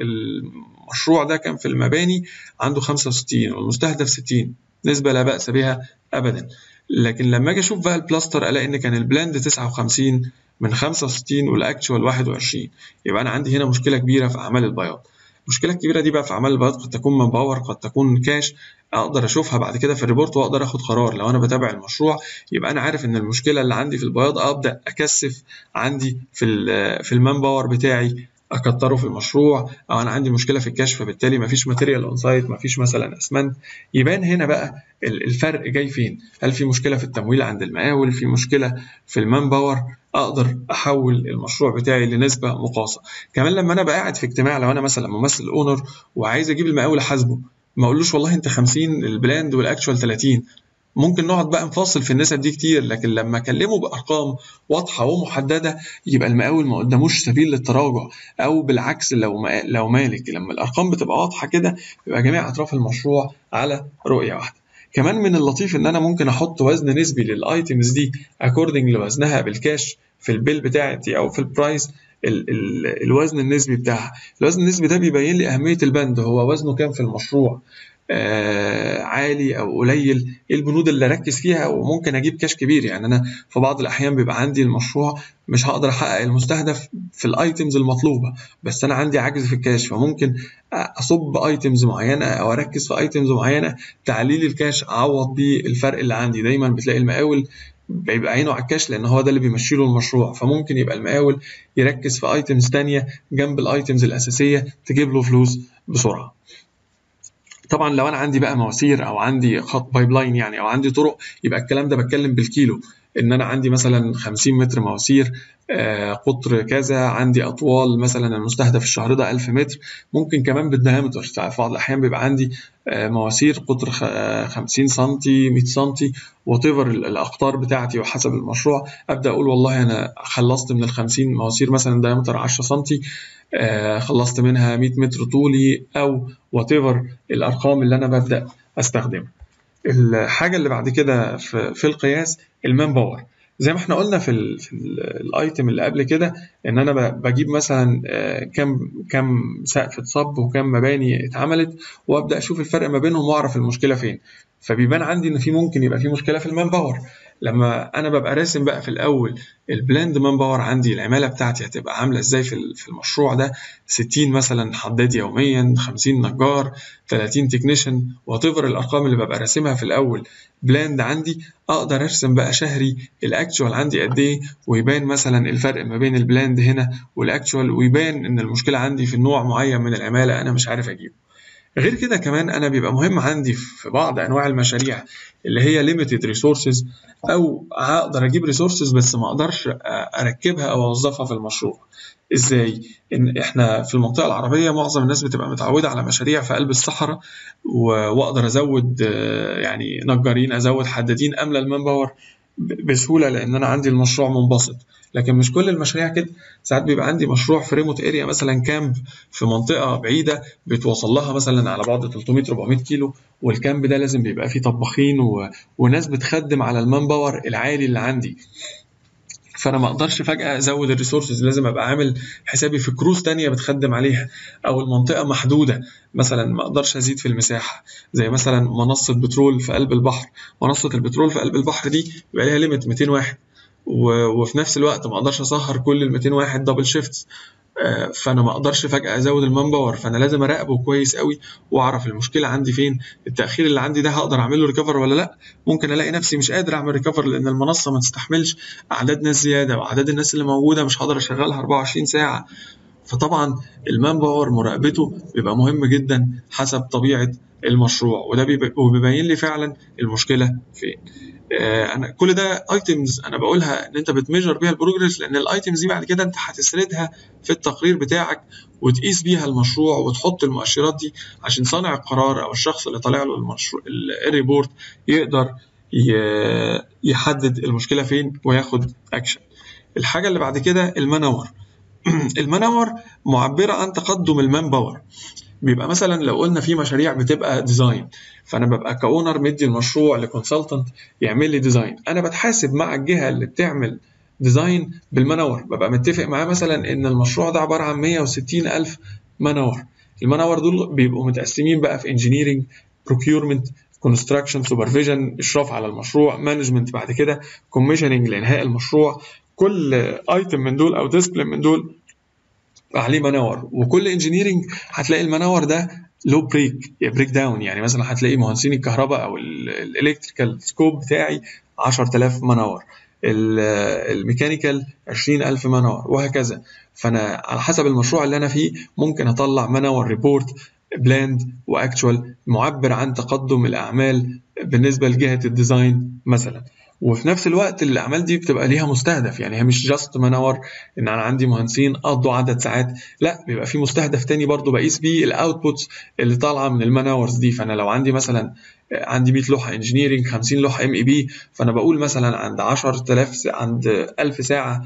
المشروع ده كان في المباني عنده 65 والمستهدف 60 نسبه لا باس بها ابدا لكن لما اجي اشوف بقى البلاستر الاقي ان كان البلاند 59 من 65 والاكشوال 21 يبقى انا عندي هنا مشكله كبيره في اعمال البياض المشكله الكبيره دي بقى في اعمال البياض قد تكون من باور قد تكون كاش اقدر اشوفها بعد كده في الريبورت واقدر اخد قرار لو انا بتابع المشروع يبقى انا عارف ان المشكله اللي عندي في البياض ابدا اكثف عندي في في المان باور بتاعي اكتره في المشروع او انا عندي مشكله في الكشف فبالتالي مفيش ماتيريال اون سايت مفيش مثلا اسمنت يبان هنا بقى الفرق جاي فين هل في مشكله في التمويل عند المقاول في مشكله في المان باور اقدر احول المشروع بتاعي لنسبه مقاصه كمان لما انا بقى قاعد في اجتماع لو انا مثلا ممثل اونر وعايز اجيب المقاول احاسبه ما اقولوش والله انت 50 البلاند والاكشوال 30 ممكن نقعد بقى نفاصل في النسب دي كتير لكن لما اكلمه بارقام واضحه ومحدده يبقى المقاول ما قداموش سبيل للتراجع او بالعكس لو لو مالك لما الارقام بتبقى واضحه كده يبقى جميع اطراف المشروع على رؤيه واحده كمان من اللطيف ان انا ممكن احط وزن نسبي للايتمز دي اكوردنج لوزنها بالكاش في البيل بتاعتي او في البرايس ال ال الوزن النسبي بتاعها الوزن النسبي ده بيبين لي اهميه البند هو وزنه كام في المشروع آه عالي او قليل ايه البنود اللي اركز فيها وممكن اجيب كاش كبير يعني انا في بعض الاحيان بيبقى عندي المشروع مش هقدر احقق المستهدف في الايتمز المطلوبه بس انا عندي عجز في الكاش فممكن اصب ايتمز معينه او اركز في ايتمز معينه تعليل الكاش اعوض بيه الفرق اللي عندي دايما بتلاقي المقاول بيبقى عينه على الكاش لان هو ده اللي بيمشي له المشروع فممكن يبقى المقاول يركز في ايتمز تانية جنب الايتمز الاساسيه تجيب له فلوس بسرعه طبعا لو انا عندي بقى مواسير او عندي خط بايب لاين يعني او عندي طرق يبقى الكلام ده بتكلم بالكيلو ان انا عندي مثلا 50 متر مواسير آه قطر كذا عندي اطوال مثلا المستهدف الشهر ده 1000 متر ممكن كمان بالديامتر في بعض الاحيان بيبقى عندي آه مواسير قطر 50 سم 100 سم وات الاقطار بتاعتي وحسب المشروع ابدا اقول والله انا خلصت من ال 50 مواسير مثلا ديامتر 10 سم آه خلصت منها 100 متر طولي او وات الارقام اللي انا ببدا استخدمها الحاجه اللي بعد كده في, في القياس المان باور زي ما احنا قلنا في, ال في الايتم اللي قبل كده ان انا بجيب مثلا كم كم سقف اتصب وكم مباني اتعملت وابدا اشوف الفرق ما بينهم واعرف المشكله فين فبيبان عندي ان في ممكن يبقى في مشكله في المان باور لما انا ببقى راسم بقى في الاول البلاند مان باور عندي العماله بتاعتي هتبقى عامله ازاي في في المشروع ده 60 مثلا حداد يوميا 50 نجار 30 تكنيشن وات الارقام اللي ببقى راسمها في الاول بلاند عندي اقدر ارسم بقى شهري الاكتشوال عندي قد ايه ويبان مثلا الفرق ما بين البلاند هنا والاكتشوال ويبان ان المشكله عندي في النوع معين من العماله انا مش عارف اجيبه غير كده كمان انا بيبقى مهم عندي في بعض انواع المشاريع اللي هي limited resources او هقدر اجيب ريسورسز بس ما اقدرش اركبها او اوظفها في المشروع ازاي ان احنا في المنطقه العربيه معظم الناس بتبقى متعوده على مشاريع في قلب الصحراء واقدر ازود يعني نجارين ازود حدادين املى المان باور بسهوله لان انا عندي المشروع منبسط لكن مش كل المشاريع كده ساعات بيبقى عندي مشروع في ريموت اريا مثلا كامب في منطقه بعيده بتوصل لها مثلا على بعد 300 400 كيلو والكامب ده لازم بيبقى فيه طباخين و... وناس بتخدم على المان باور العالي اللي عندي فانا ما اقدرش فجاه ازود الريسورسز لازم ابقى عامل حسابي في كروز تانية بتخدم عليها او المنطقه محدوده مثلا ما اقدرش ازيد في المساحه زي مثلا منصه بترول في قلب البحر منصه البترول في قلب البحر دي بيبقى ليها ليميت 200 واحد وفي نفس الوقت ما اقدرش اسهر كل ال 200 واحد دبل شيفتس فانا ما اقدرش فجاه ازود المان باور فانا لازم اراقبه كويس قوي واعرف المشكله عندي فين التاخير اللي عندي ده هقدر اعمل له ريكفر ولا لا ممكن الاقي نفسي مش قادر اعمل ريكفر لان المنصه ما تستحملش اعداد ناس زياده واعداد الناس اللي موجوده مش هقدر اشغلها 24 ساعه فطبعا المان باور مراقبته بيبقى مهم جدا حسب طبيعه المشروع وده بيبين لي فعلا المشكله فين انا كل ده ايتمز انا بقولها ان انت بتميجر بيها البروجرس لان الايتمز دي بعد كده انت هتسردها في التقرير بتاعك وتقيس بيها المشروع وتحط المؤشرات دي عشان صانع القرار او الشخص اللي طالع له المشروع الريبورت يقدر يحدد المشكله فين وياخد اكشن الحاجه اللي بعد كده المنور المنور معبره عن تقدم المان باور بيبقى مثلا لو قلنا في مشاريع بتبقى ديزاين فانا ببقى كاونر مدي المشروع لكونسلتنت يعمل لي ديزاين انا بتحاسب مع الجهه اللي بتعمل ديزاين بالمنور ببقى متفق معاه مثلا ان المشروع ده عباره عن 160 الف منور المنور دول بيبقوا متقسمين بقى في انجينيرنج بروكيورمنت كونستراكشن سوبرفيجن اشراف على المشروع مانجمنت بعد كده كوميشننج لانهاء المشروع كل ايتم من دول او ديسبلين من دول عليه منور وكل انجينيرنج هتلاقي المنور ده لو بريك يا بريك داون يعني مثلا هتلاقي مهندسين الكهرباء او الالكتريكال سكوب بتاعي 10000 منور الميكانيكال 20000 منور وهكذا فانا على حسب المشروع اللي انا فيه ممكن اطلع منور ريبورت بلاند واكتوال معبر عن تقدم الاعمال بالنسبه لجهه الديزاين مثلا وفي نفس الوقت الاعمال دي بتبقى ليها مستهدف يعني هي مش جاست منور ان انا عندي مهندسين قضوا عدد ساعات لا بيبقى في مستهدف تاني برضو بقيس بيه الاوتبوتس اللي طالعه من المناورز دي فانا لو عندي مثلا عندي 100 لوحه انجينيرنج 50 لوحه ام اي بي فانا بقول مثلا عند 10000 عند 1000 ساعه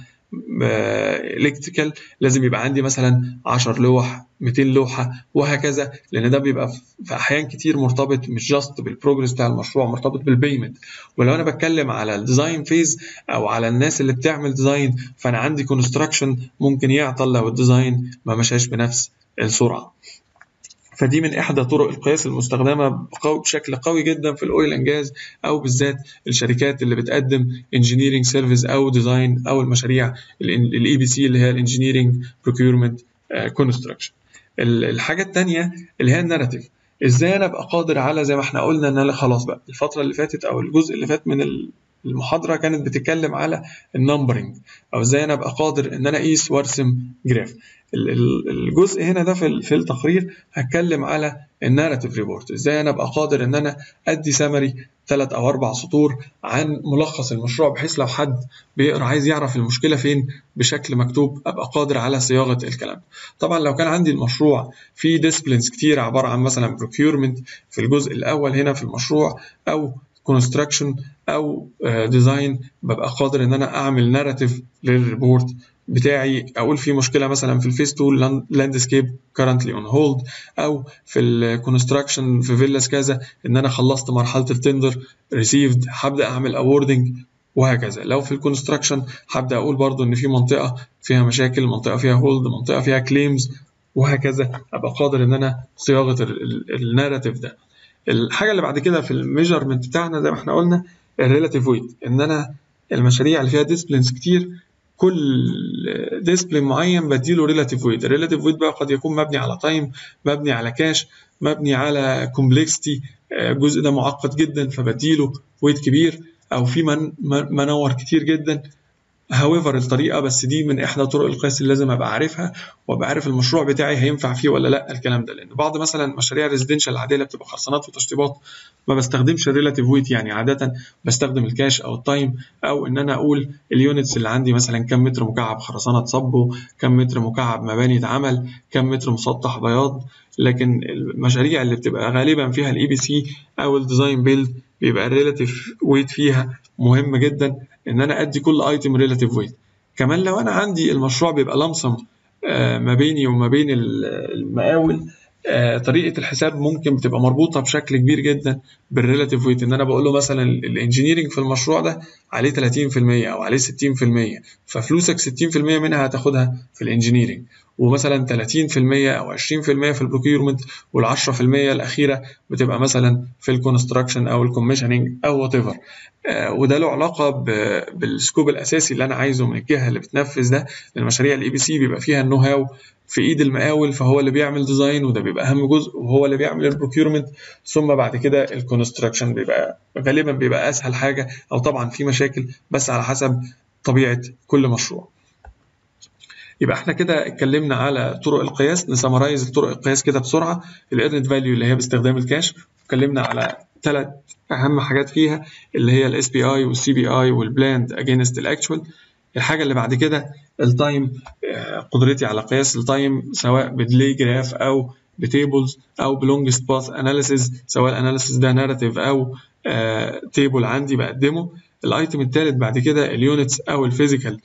الكتريكال لازم يبقى عندي مثلا 10 لوح 200 لوحه وهكذا لان ده بيبقى في احيان كتير مرتبط مش جاست بالبروجرس بتاع المشروع مرتبط بالبيمنت ولو انا بتكلم على الديزاين فيز او على الناس اللي بتعمل ديزاين فانا عندي كونستراكشن ممكن يعطل لو الديزاين ما مشاش بنفس السرعه فدي من احدى طرق القياس المستخدمه بشكل قوي جدا في الاويل اند جاز او بالذات الشركات اللي بتقدم انجينيرنج سيرفيس او ديزاين او المشاريع الاي بي سي اللي هي الانجينيرنج بروكيورمنت كونستراكشن الحاجه الثانيه اللي هي الناراتيف ازاي انا ابقى قادر على زي ما احنا قلنا ان انا خلاص بقى الفتره اللي فاتت او الجزء اللي فات من المحاضره كانت بتتكلم على النمبرنج او ازاي انا ابقى قادر ان انا اقيس وارسم جراف الجزء هنا ده في التقرير هتكلم على الناراتيف ريبورت ازاي انا ابقى قادر ان انا ادي سمري ثلاث او اربع سطور عن ملخص المشروع بحيث لو حد بيقرا عايز يعرف المشكله فين بشكل مكتوب ابقى قادر على صياغه الكلام طبعا لو كان عندي المشروع فيه ديسبلينز كتير عباره عن مثلا بروكيورمنت في الجزء الاول هنا في المشروع او كونستراكشن او ديزاين ببقى قادر ان انا اعمل ناراتيف للريبورت بتاعي اقول في مشكله مثلا في الفيس 2 لاندسكيب كارنتلي اون هولد او في الكونستراكشن في فيلاس كذا ان انا خلصت مرحله التندر ريسيفد هبدا اعمل اووردنج وهكذا لو في الكونستراكشن هبدا اقول برضو ان في منطقه فيها مشاكل منطقه فيها هولد منطقه فيها كليمز وهكذا ابقى قادر ان انا صياغه الناراتيف ده الحاجه اللي بعد كده في الميجرمنت بتاعنا زي ما احنا قلنا الريلاتيف ويت ان انا المشاريع اللي فيها ديسبلينز كتير كل ديسبلين معين بديله ريلاتيف ويت الريلاتيف ويت بقى قد يكون مبني على تايم مبني على كاش مبني على كومبلكسيتي الجزء ده معقد جدا فبديله ويت كبير او في من منور كتير جدا هاويفر الطريقه بس دي من احدى طرق القياس اللي لازم ابقى عارفها وابقى عارف المشروع بتاعي هينفع فيه ولا لا الكلام ده لان بعض مثلا مشاريع ريزيدنشال العاديه اللي بتبقى خرسانات وتشطيبات ما بستخدمش الريلاتيف ويت يعني عاده بستخدم الكاش او التايم او ان انا اقول اليونتس اللي عندي مثلا كم متر مكعب خرسانه تصبه كم متر مكعب مباني اتعمل كم متر مسطح بياض لكن المشاريع اللي بتبقى غالبا فيها الاي بي سي او الديزاين بيلد بيبقى الريلاتيف ويت فيها مهم جدا ان انا ادي كل ايتم ريلاتيف ويت كمان لو انا عندي المشروع بيبقى لمسم ما بيني وما بين المقاول طريقه الحساب ممكن بتبقى مربوطه بشكل كبير جدا بالريلاتيف ويت ان انا بقول له مثلا الانجينيرنج في المشروع ده عليه 30% او عليه 60% ففلوسك 60% منها هتاخدها في الانجينيرنج ومثلا 30% او 20% في البروكيورمنت وال10% الاخيره بتبقى مثلا في الكونستراكشن او الكوميشننج او وات ايفر آه وده له علاقه بالسكوب الاساسي اللي انا عايزه من الجهه اللي بتنفذ ده المشاريع الاي بي سي بيبقى فيها النو هاو في ايد المقاول فهو اللي بيعمل ديزاين وده بيبقى اهم جزء وهو اللي بيعمل البروكيورمنت ثم بعد كده الكونستراكشن بيبقى غالبا بيبقى اسهل حاجه او طبعا في مشاكل بس على حسب طبيعه كل مشروع يبقى احنا كده اتكلمنا على طرق القياس نسمرايز طرق القياس كده بسرعه الايرنت فاليو اللي هي باستخدام الكاش اتكلمنا على ثلاث اهم حاجات فيها اللي هي الاس بي اي والسي بي اي والبلاند اجينست الاكشوال الحاجه اللي بعد كده التايم قدرتي على قياس التايم سواء بديلي جراف او بتيبلز او بلونجست باث اناليسيز سواء الاناليسيز ده ناراتيف او تيبل عندي بقدمه الايتم الثالث بعد كده اليونتس او الفيزيكال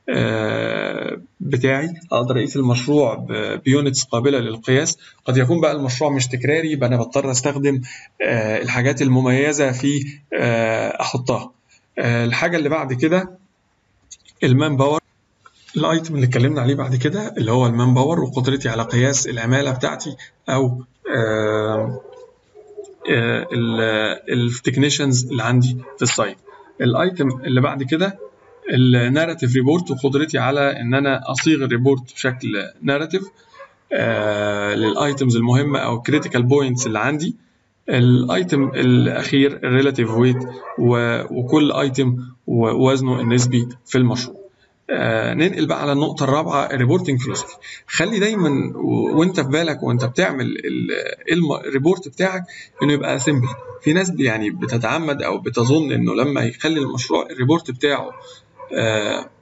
بتاعي اقدر اقيس المشروع بيونتس قابله للقياس قد يكون بقى المشروع مش تكراري يبقى انا بضطر استخدم الحاجات المميزه فيه احطها الحاجه اللي بعد كده المان باور الايتم اللي اتكلمنا عليه بعد كده اللي هو المان باور وقدرتي على قياس العماله بتاعتي او التكنيشنز اللي عندي في السايت الايتم اللي بعد كده الناراتيف ريبورت وقدرتي على ان انا اصيغ الريبورت بشكل ناراتيف آه للايتمز المهمه او كريتيكال بوينتس اللي عندي الايتم الاخير الريلاتيف ويت وكل ايتم ووزنه النسبي في المشروع آه ننقل بقى على النقطة الرابعة الريبورتنج فلوسفي خلي دايما وانت في بالك وانت بتعمل الريبورت بتاعك انه يبقى سيمبل في ناس يعني بتتعمد او بتظن انه لما يخلي المشروع الريبورت بتاعه آه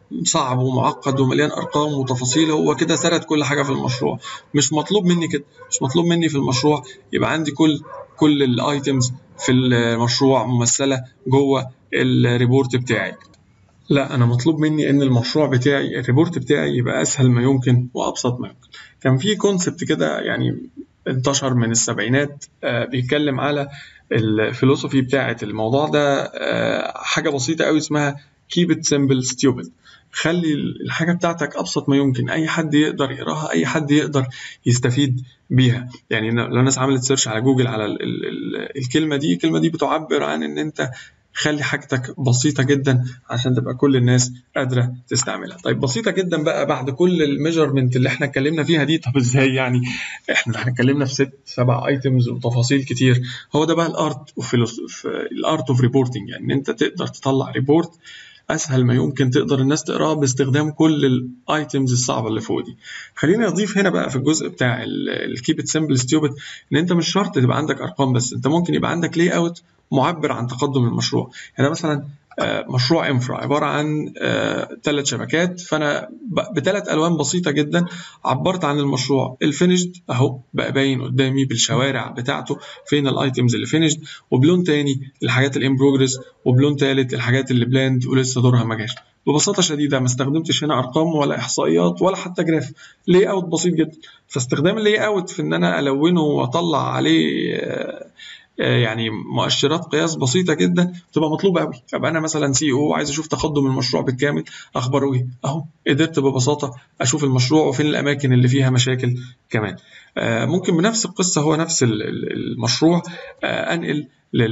صعب ومعقد ومليان ارقام وتفاصيل هو كده سرد كل حاجه في المشروع مش مطلوب مني كده مش مطلوب مني في المشروع يبقى عندي كل كل الايتمز في المشروع ممثله جوه الريبورت بتاعي لا انا مطلوب مني ان المشروع بتاعي الريبورت بتاعي يبقى اسهل ما يمكن وابسط ما يمكن كان في كونسبت كده يعني انتشر من السبعينات آه، بيتكلم على الفلسفي بتاعه الموضوع ده آه، حاجه بسيطه قوي اسمها keep it simple stupid خلي الحاجه بتاعتك ابسط ما يمكن اي حد يقدر يقراها اي حد يقدر يستفيد بيها يعني لو الناس عملت سيرش على جوجل على ال ال ال الكلمه دي الكلمه دي بتعبر عن ان انت خلي حاجتك بسيطه جدا عشان تبقى كل الناس قادره تستعملها طيب بسيطه جدا بقى بعد كل الميجرمنت اللي احنا اتكلمنا فيها دي طب ازاي يعني احنا احنا اتكلمنا في ست سبع ايتمز وتفاصيل كتير هو ده بقى الارت اوف الارت اوف ريبورتنج يعني ان انت تقدر تطلع ريبورت اسهل ما يمكن تقدر الناس تقراه باستخدام كل الايتمز الصعبه اللي فوق دي خليني اضيف هنا بقى في الجزء بتاع الكيب ات سمبل ستيوبد ان انت مش شرط تبقى عندك ارقام بس انت ممكن يبقى عندك لاي اوت معبر عن تقدم المشروع يعني مثلا آه، مشروع انفرا عباره عن ثلاث آه، شبكات فانا بثلاث الوان بسيطه جدا عبرت عن المشروع الفينيشد اهو بقى باين قدامي بالشوارع بتاعته فين الايتمز اللي فينيشد وبلون تاني الحاجات الان بروجرس وبلون ثالث الحاجات اللي بلاند ولسه دورها ما جاش ببساطه شديده ما استخدمتش هنا ارقام ولا احصائيات ولا حتى جراف لي اوت بسيط جدا فاستخدام اللي اوت في ان انا الونه واطلع عليه آه، آه، يعني مؤشرات قياس بسيطه جدا بتبقى مطلوبه قوي ابقى انا مثلا سي او عايز اشوف تقدم المشروع بالكامل اخباره ايه اهو قدرت ببساطه اشوف المشروع وفين الاماكن اللي فيها مشاكل كمان آه، ممكن بنفس القصه هو نفس المشروع آه، انقل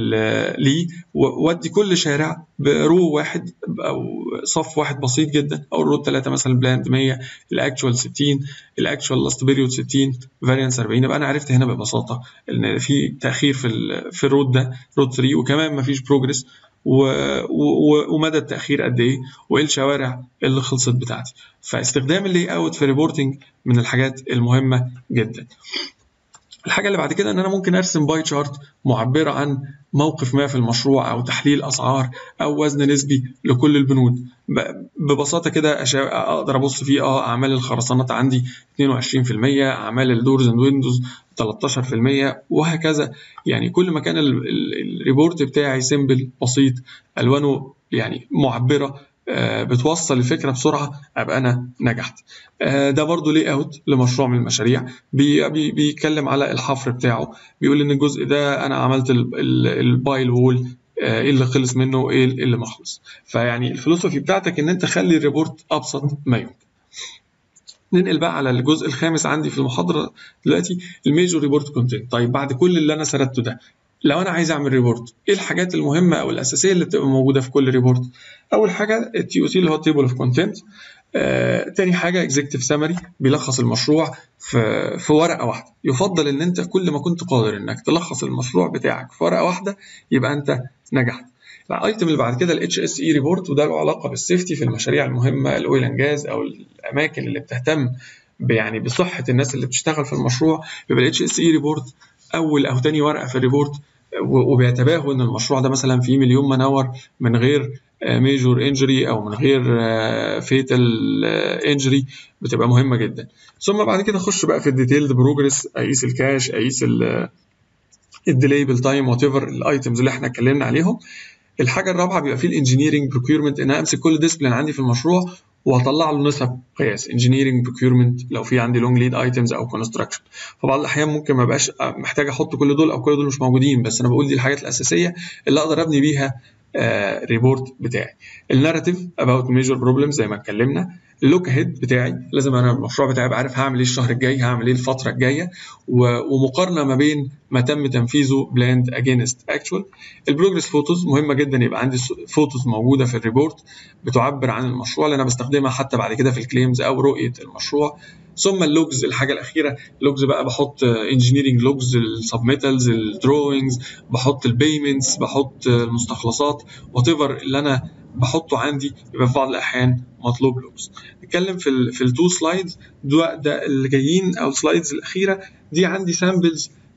ليه وادي كل شارع برو واحد او صف واحد بسيط جدا او الرو ثلاثه مثلا بلاند 100 الاكشوال 60 الاكشوال لاست بيريود 60 فاريانس 40 يبقى انا عرفت هنا ببساطه ان في تاخير في في الرود ده رود 3 وكمان ما فيش بروجرس و... و... ومدى التاخير قد ايه وايه الشوارع اللي خلصت بتاعتي فاستخدام اللي اوت في ريبورتنج من الحاجات المهمه جدا الحاجه اللي بعد كده ان انا ممكن ارسم باي تشارت معبره عن موقف ما في المشروع او تحليل اسعار او وزن نسبي لكل البنود ببساطه كده اقدر ابص فيه اه اعمال الخرسانات عندي 22% اعمال الدورز اند ويندوز 13% وهكذا يعني كل ما كان الريبورت بتاعي سيمبل بسيط الوانه يعني معبره آه، بتوصل الفكره بسرعه ابقى انا نجحت آه، ده برضو لي اوت لمشروع من المشاريع بي بي بيتكلم على الحفر بتاعه بيقول ان الجزء ده انا عملت البايل وول آه، ايه اللي خلص منه ايه اللي ما خلص فيعني الفلوسفي بتاعتك ان انت خلي الريبورت ابسط ما يمكن ننقل بقى على الجزء الخامس عندي في المحاضره دلوقتي الميجور ريبورت كونتنت طيب بعد كل اللي انا سردته ده لو انا عايز اعمل ريبورت ايه الحاجات المهمه او الاساسيه اللي بتبقى موجوده في كل ريبورت اول حاجه التي او سي اللي هو تيبل اوف كونتنت تاني حاجه اكزيكتيف سامري بيلخص المشروع في في ورقه واحده يفضل ان انت كل ما كنت قادر انك تلخص المشروع بتاعك في ورقه واحده يبقى انت نجحت الايتم اللي بعد كده الاتش اس اي ريبورت وده له علاقه بالسيفتي في المشاريع المهمه الاويل اند جاز او الاماكن اللي بتهتم يعني بصحه الناس اللي بتشتغل في المشروع بيبقى الاتش اس اي ريبورت اول او تاني ورقه في الريبورت وبيتباهوا ان المشروع ده مثلا فيه مليون منور من غير ميجور انجري او من غير فيتال انجري بتبقى مهمه جدا ثم بعد كده اخش بقى في الديتيلد بروجرس اقيس الكاش اقيس الديليبل تايم وات ايفر الايتمز اللي احنا اتكلمنا عليهم الحاجه الرابعه بيبقى فيه الانجينيرنج بروكيورمنت ان انا امسك كل ديسبلين عندي في المشروع واطلع له نسب قياس انجينيرنج بروكيورمنت لو في عندي لونج ليد ايتمز او كونستراكشن فبعض الاحيان ممكن ما بقاش محتاج احط كل دول او كل دول مش موجودين بس انا بقول دي الحاجات الاساسيه اللي اقدر ابني بيها ريبورت آه، بتاعي الناراتيف اباوت ميجور بروبلمز زي ما اتكلمنا اللوك هيد بتاعي لازم انا المشروع بتاعي ابقى عارف هعمل ايه الشهر الجاي هعمل ايه الفتره الجايه ومقارنه ما بين ما تم تنفيذه بلاند اجينست اكشوال البروجرس فوتوز مهمه جدا يبقى عندي فوتوز موجوده في الريبورت بتعبر عن المشروع اللي انا بستخدمها حتى بعد كده في الكليمز او رؤيه المشروع ثم اللوجز الحاجه الاخيره اللوجز بقى بحط انجينيرنج لوجز السبميتالز الدروينجز بحط البيمنتس بحط المستخلصات وات اللي انا بحطه عندي يبقى في بعض الاحيان مطلوب لوجز نتكلم في ال في التو سلايدز ده, ده اللي جايين او السلايدز الاخيره دي عندي سامبلز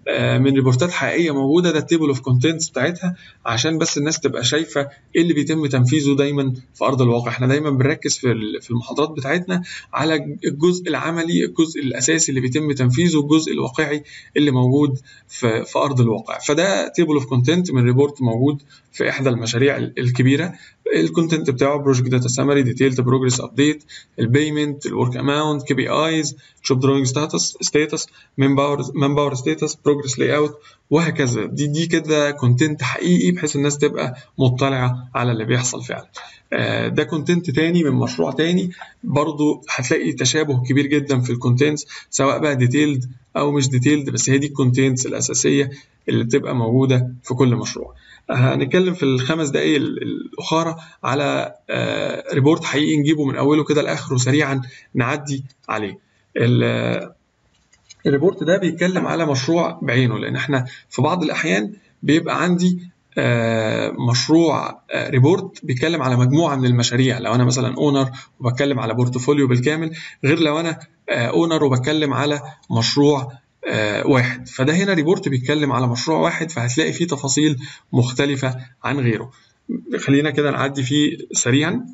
من ريبورتات حقيقيه موجوده ده التيبل اوف كونتنتس بتاعتها عشان بس الناس تبقى شايفه ايه اللي بيتم تنفيذه دايما في ارض الواقع احنا دايما بنركز في في المحاضرات بتاعتنا على الجزء العملي الجزء الاساسي اللي بيتم تنفيذه الجزء الواقعي اللي موجود في, في ارض الواقع فده تيبل اوف كونتنت من ريبورت موجود في احدى المشاريع الكبيره الكونتنت بتاعه بروجكت داتا سامري ديتيلد بروجرس ابديت البيمنت الورك اماونت كي بي ايز شوب دروينج ستاتس ستاتس مان باور مان باور ستاتس بروجرس لاي اوت وهكذا دي دي كده كونتنت حقيقي بحيث الناس تبقى مطلعه على اللي بيحصل فعلا آه ده كونتنت تاني من مشروع تاني برضو هتلاقي تشابه كبير جدا في الكونتنتس سواء بقى ديتيلد او مش ديتيلد بس هي دي الكونتنتس الاساسيه اللي بتبقى موجوده في كل مشروع هنتكلم في الخمس دقايق الاخرى على ريبورت حقيقي نجيبه من اوله كده لاخره سريعا نعدي عليه الريبورت ده بيتكلم على مشروع بعينه لان احنا في بعض الاحيان بيبقى عندي مشروع ريبورت بيتكلم على مجموعه من المشاريع لو انا مثلا اونر وبتكلم على بورتفوليو بالكامل غير لو انا اونر وبتكلم على مشروع واحد فده هنا ريبورت بيتكلم على مشروع واحد فهتلاقي فيه تفاصيل مختلفة عن غيره خلينا كده نعدي فيه سريعا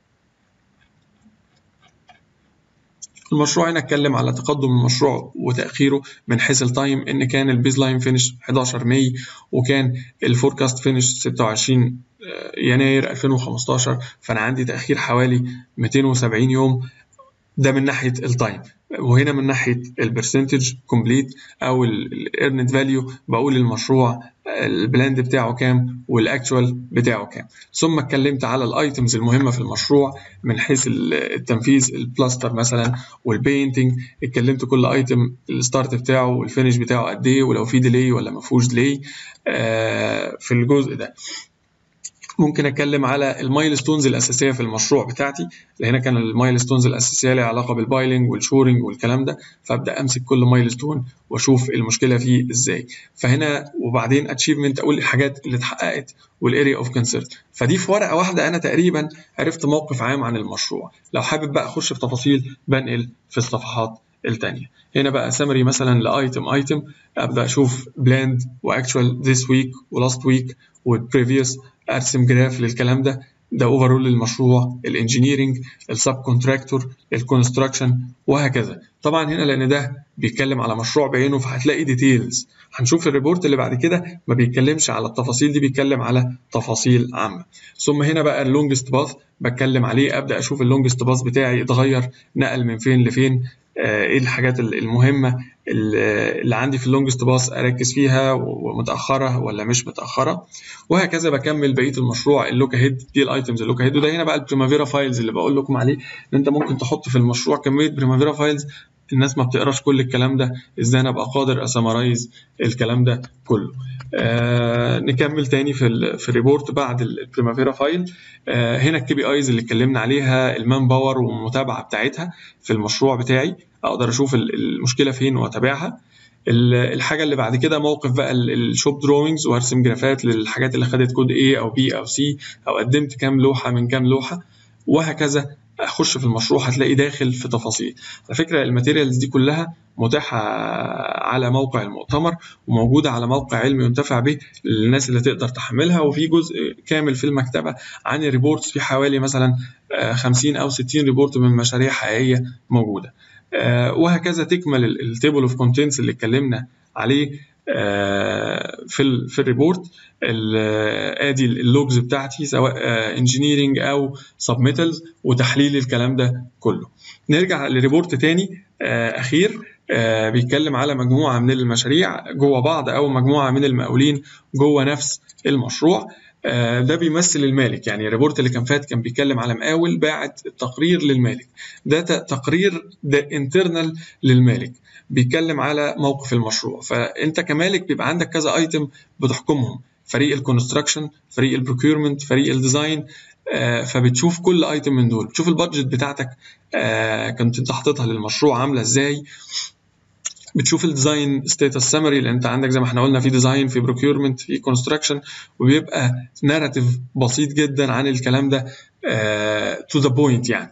المشروع هنا اتكلم على تقدم المشروع وتأخيره من حيث التايم إن كان البيز لاين فينش 11 ماي وكان الفوركاست فينش 26 يناير 2015 فأنا عندي تأخير حوالي 270 يوم ده من ناحية التايم وهنا من ناحيه البرسنتج كومبليت او الايرند فاليو بقول المشروع البلاند بتاعه كام والاكتوال بتاعه كام ثم اتكلمت على الايتمز المهمه في المشروع من حيث التنفيذ البلاستر مثلا والبينتنج اتكلمت كل ايتم الستارت بتاعه والفينش بتاعه قد ايه ولو في ديلي ولا ما فيهوش ديلي في الجزء ده ممكن اتكلم على المايل ستونز الاساسيه في المشروع بتاعتي اللي هنا كان المايل ستونز الاساسيه ليها علاقه بالبايلنج والشورنج والكلام ده فابدا امسك كل مايل ستون واشوف المشكله فيه ازاي فهنا وبعدين اتشيفمنت اقول الحاجات اللي اتحققت والاريا اوف كونسيرن فدي في ورقه واحده انا تقريبا عرفت موقف عام عن المشروع لو حابب بقى اخش في تفاصيل بنقل في الصفحات التانية هنا بقى سمري مثلا لايتم ايتم ابدا اشوف بلاند واكشوال ذيس ويك ولاست ويك والبريفيوس ارسم جراف للكلام ده ده اوفرول للمشروع الانجينيرنج السب كونتراكتور الكونستراكشن وهكذا طبعا هنا لان ده بيتكلم على مشروع بعينه فهتلاقي ديتيلز هنشوف الريبورت اللي بعد كده ما بيتكلمش على التفاصيل دي بيتكلم على تفاصيل عامه ثم هنا بقى اللونجست باث بتكلم عليه ابدا اشوف اللونجست باث بتاعي اتغير نقل من فين لفين ايه الحاجات المهمه اللي عندي في اللونجست باص اركز فيها ومتاخره ولا مش متاخره وهكذا بكمل بقيه المشروع اللوك هيد دي الايتمز اللوك هيد وده هنا بقى البريمافيرا فايلز اللي بقول لكم عليه ان انت ممكن تحط في المشروع كميه بريمافيرا فايلز الناس ما بتقراش كل الكلام ده ازاي انا ابقى قادر اسمرايز الكلام ده كله آه نكمل تاني في ال في الريبورت بعد البريمافيرا فايل آه هنا الكي بي ايز اللي اتكلمنا عليها المان باور والمتابعه بتاعتها في المشروع بتاعي اقدر اشوف المشكله فين واتابعها الحاجه اللي بعد كده موقف بقى الشوب دروينجز وارسم جرافات للحاجات اللي خدت كود A او B او C او قدمت كام لوحه من كام لوحه وهكذا اخش في المشروع هتلاقي داخل في تفاصيل على فكره الماتيريالز دي كلها متاحه على موقع المؤتمر وموجوده على موقع علمي ينتفع به للناس اللي تقدر تحملها وفي جزء كامل في المكتبه عن الريبورتس في حوالي مثلا 50 او 60 ريبورت من مشاريع حقيقيه موجوده وهكذا تكمل التيبل اوف كونتنتس اللي اتكلمنا عليه في في الريبورت ادي اللوجز بتاعتي سواء انجينيرنج او سبميتالز وتحليل الكلام ده كله نرجع لريبورت تاني اخير بيتكلم على مجموعه من المشاريع جوه بعض او مجموعه من المقاولين جوه نفس المشروع ده بيمثل المالك يعني الريبورت اللي كان فات كان بيتكلم على مقاول باعت تقرير للمالك ده تقرير ده انترنال للمالك بيتكلم على موقف المشروع فانت كمالك بيبقى عندك كذا ايتم بتحكمهم فريق الكونستراكشن فريق البروكيورمنت فريق الديزاين آه فبتشوف كل ايتم من دول بتشوف البادجت بتاعتك آه كنت انت حاططها للمشروع عامله ازاي بتشوف الديزاين ستاتس سمري لان انت عندك زي ما احنا قلنا في ديزاين في بروكيورمنت في كونستراكشن وبيبقى ناراتيف بسيط جدا عن الكلام ده تو ذا بوينت يعني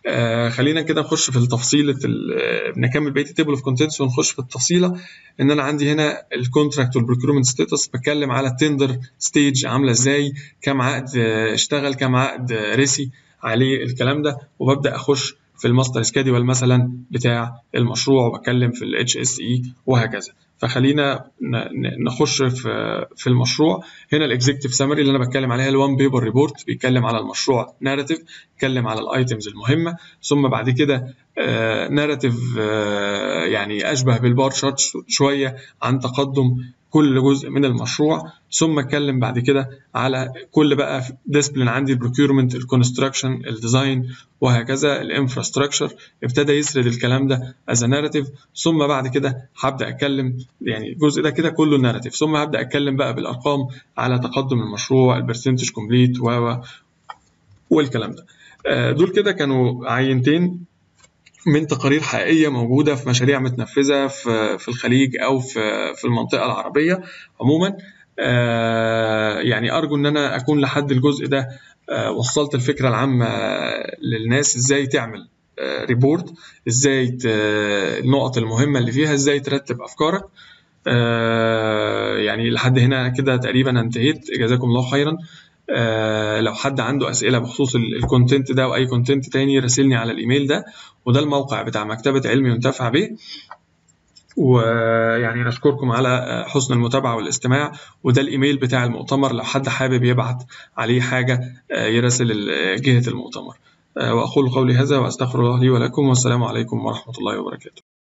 آه خلينا كده نخش في التفصيلة نكمل بقية التيبل اوف كونتنتس ونخش في التفصيلة ان انا عندي هنا الكونتراكت والبروكيومنت ستاتس بتكلم على التندر ستيج عاملة ازاي كام عقد اشتغل كام عقد رسي عليه الكلام ده وببدأ اخش في الماستر سكادول مثلا بتاع المشروع وبتكلم في الاتش اس اي وهكذا فخلينا نخش في في المشروع هنا الاكزيكتيف سامري اللي انا بتكلم عليها الوان بيبر ريبورت بيتكلم على المشروع ناريتيف بيتكلم على الايتمز المهمه ثم بعد كده ناريتيف يعني اشبه بالبار شارت شويه عن تقدم كل جزء من المشروع ثم اتكلم بعد كده على كل بقى ديسبلين عندي البروكيورمنت الكونستراكشن الديزاين وهكذا الانفراستراكشر ابتدى يسرد الكلام ده از ناريتيف ثم بعد كده هبدا اتكلم يعني الجزء ده كده كله ناريتيف ثم هبدا اتكلم بقى بالارقام على تقدم المشروع البرسنتج كومبليت و والكلام ده دول كده كانوا عينتين من تقارير حقيقيه موجوده في مشاريع متنفذه في في الخليج او في في المنطقه العربيه عموما يعني ارجو ان انا اكون لحد الجزء ده وصلت الفكره العامه للناس ازاي تعمل ريبورت ازاي النقط المهمه اللي فيها ازاي ترتب افكارك يعني لحد هنا كده تقريبا انتهيت جزاكم الله خيرا آه لو حد عنده اسئله بخصوص الكونتنت ده واي كونتنت تاني راسلني على الايميل ده وده الموقع بتاع مكتبه علم ينتفع به ويعني نشكركم على حسن المتابعه والاستماع وده الايميل بتاع المؤتمر لو حد حابب يبعت عليه حاجه آه يراسل جهه المؤتمر آه واقول قولي هذا واستغفر الله لي ولكم والسلام عليكم ورحمه الله وبركاته